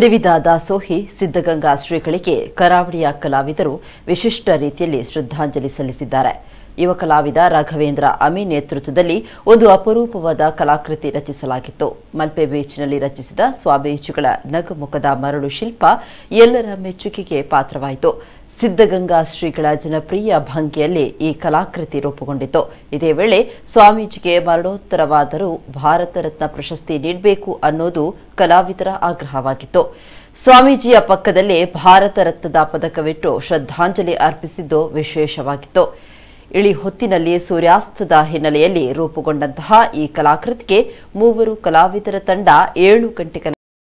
ತ್ರಿವಿಧ ದಾಸೋಹಿ ಸಿದ್ಧಗಂಗಾ ಶ್ರೀಗಳಿಗೆ ಕರಾವಳಿಯ ಕಲಾವಿದರು ವಿಶಿಷ್ಟ ರೀತಿಯಲ್ಲಿ ಶ್ರದ್ಧಾಂಜಲಿ ಸಲ್ಲಿಸಿದ್ದಾರೆ ಯುವ ಕಲಾವಿದ ರಾಘವೇಂದ್ರ ಅಮಿ ನೇತೃತ್ವದಲ್ಲಿ ಒಂದು ಅಪರೂಪವಾದ ಕಲಾಕೃತಿ ರಚಿಸಲಾಗಿತ್ತು ಮಲ್ಪೆ ಬೀಚ್ನಲ್ಲಿ ರಚಿಸಿದ ಸ್ವಾಮೀಜಿಗಳ ನಗುಮುಖದ ಮರಳು ಶಿಲ್ಪ ಎಲ್ಲರ ಮೆಚ್ಚುಗೆಗೆ ಪಾತ್ರವಾಯಿತು ಸಿದ್ಧಗಂಗಾ ಶ್ರೀಗಳ ಜನಪ್ರಿಯ ಭಂಗಿಯಲ್ಲಿ ಈ ಕಲಾಕೃತಿ ರೂಪುಗೊಂಡಿತು ಇದೇ ವೇಳೆ ಸ್ವಾಮೀಜಿಗೆ ಮರಣೋತ್ತರವಾದರೂ ಭಾರತ ರತ್ನ ಪ್ರಶಸ್ತಿ ನೀಡಬೇಕು ಅನ್ನೋದು ಕಲಾವಿದರ ಆಗ್ರಹವಾಗಿತ್ತು ಸ್ವಾಮೀಜಿಯ ಪಕ್ಕದಲ್ಲೇ ಭಾರತ ರತ್ನದ ಪದಕವಿಟ್ಟು ಶ್ರದ್ಧಾಂಜಲಿ ಅರ್ಪಿಸಿದ್ದು ವಿಶೇಷವಾಗಿತ್ತು ಇಳಿ ಹೊತ್ತಿನಲ್ಲಿ ಸೂರ್ಯಾಸ್ತದ ಹಿನ್ನೆಲೆಯಲ್ಲಿ ರೂಪುಗೊಂಡಂತಹ ಈ ಕಲಾಕೃತಿಗೆ ಮೂವರು ಕಲಾವಿದರ ತಂಡ ಏಳು ಗಂಟೆಗಳ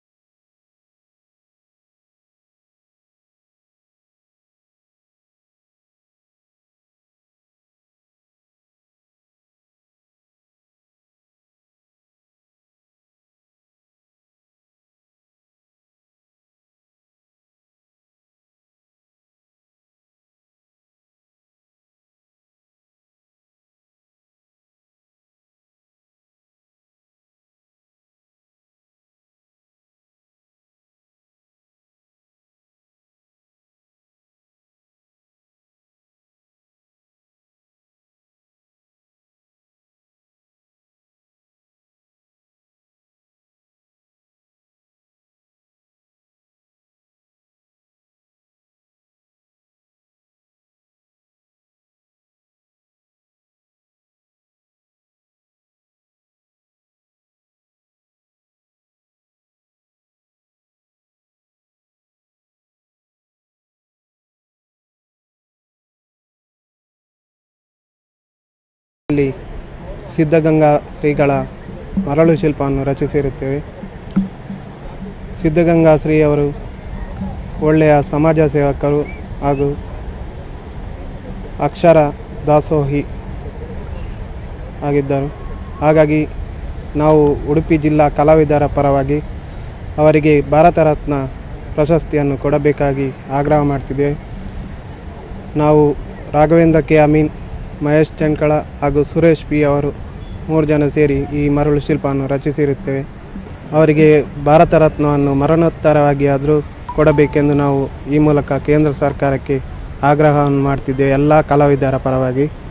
ಇಲ್ಲಿ ಸಿದ್ಧಗಂಗಾ ಶ್ರೀಗಳ ಮರಳು ಶಿಲ್ಪವನ್ನು ರಚಿಸಿರುತ್ತೇವೆ ಸಿದ್ಧಗಂಗಾ ಶ್ರೀಯವರು ಒಳ್ಳೆಯ ಸಮಾಜ ಸೇವಕರು ಹಾಗೂ ಅಕ್ಷರ ದಾಸೋಹಿ ಆಗಿದ್ದರು ಹಾಗಾಗಿ ನಾವು ಉಡುಪಿ ಜಿಲ್ಲಾ ಕಲಾವಿದರ ಪರವಾಗಿ ಅವರಿಗೆ ಭಾರತ ರತ್ನ ಪ್ರಶಸ್ತಿಯನ್ನು ಕೊಡಬೇಕಾಗಿ ಆಗ್ರಹ ಮಾಡ್ತಿದ್ದೇವೆ ನಾವು ರಾಘವೇಂದ್ರ ಕೆ ಅಮೀನ್ ಮಹೇಶ್ ಚಂಡ್ಕಳ ಹಾಗೂ ಸುರೇಶ್ ಪಿ ಅವರು ಮೂರು ಜನ ಸೇರಿ ಈ ಮರಳು ಶಿಲ್ಪವನ್ನು ರಚಿಸಿರುತ್ತೇವೆ ಅವರಿಗೆ ಭಾರತ ರತ್ನವನ್ನು ಮರಣೋತ್ತರವಾಗಿ ಆದರೂ ಕೊಡಬೇಕೆಂದು ನಾವು ಈ ಮೂಲಕ ಕೇಂದ್ರ ಸರ್ಕಾರಕ್ಕೆ ಆಗ್ರಹವನ್ನು ಮಾಡ್ತಿದ್ದೇವೆ ಎಲ್ಲ ಕಲಾವಿದರ ಪರವಾಗಿ